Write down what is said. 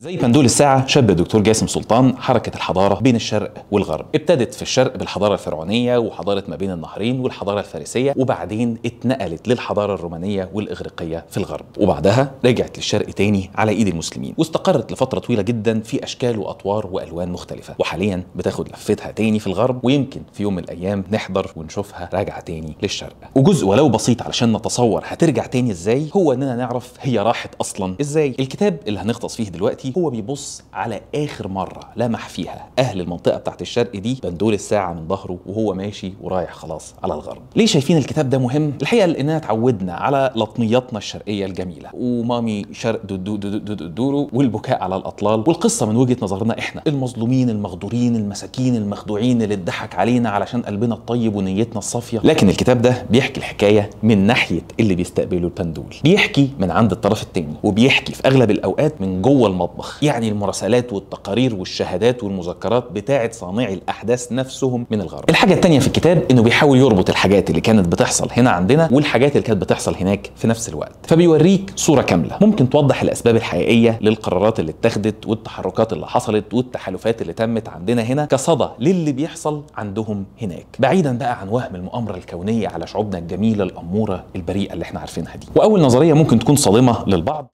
زي بندول الساعة شاب الدكتور جاسم سلطان حركة الحضارة بين الشرق والغرب ابتدت في الشرق بالحضارة الفرعونية وحضارة ما بين النهرين والحضارة الفارسية وبعدين اتنقلت للحضارة الرومانية والإغريقية في الغرب وبعدها رجعت للشرق تاني على إيد المسلمين واستقرت لفترة طويلة جدا في أشكال وأطوار وألوان مختلفة وحاليا بتاخد لفتها تاني في الغرب ويمكن في يوم من الأيام نحضر ونشوفها راجعة تاني للشرق وجزء ولو بسيط علشان نتصور هترجع تاني ازاي هو اننا نعرف هي راحت اصلا ازاي الكتاب اللي هنغطس فيه دلوقتي هو بيبص على اخر مره لمح فيها اهل المنطقه بتاعت الشرق دي بندول الساعه من ظهره وهو ماشي ورايح خلاص على الغرب ليه شايفين الكتاب ده مهم الحقيقه لاننا اتعودنا على لطمياتنا الشرقيه الجميله ومامي شرق دو دو دو دو دو دورو والبكاء على الاطلال والقصه من وجهه نظرنا احنا المظلومين المغدورين المساكين المخدوعين اللي اتضحك علينا علشان قلبنا الطيب ونيتنا الصافيه لكن الكتاب ده بيحكي الحكايه من ناحيه اللي بيستقبلوا البندول بيحكي من عند الطرف التاني وبيحكي في اغلب الاوقات من جوه المطبخ يعني المراسلات والتقارير والشهادات والمذكرات بتاعه صانعي الاحداث نفسهم من الغرب الحاجه التانيه في الكتاب انه بيحاول يربط الحاجات اللي كانت بتحصل هنا عندنا والحاجات اللي كانت بتحصل هناك في نفس الوقت فبيوريك صوره كامله ممكن توضح الاسباب الحقيقيه للقرارات اللي اتخذت والتحركات اللي حصلت والتحالفات اللي تمت عندنا هنا كصدى للي بيحصل عندهم هناك بعيدا بقى عن وهم المؤامره الكونيه على شعوبنا الجميله الاموره البريئه اللي احنا عارفينها دي واول نظريه ممكن تكون صادمه للبعض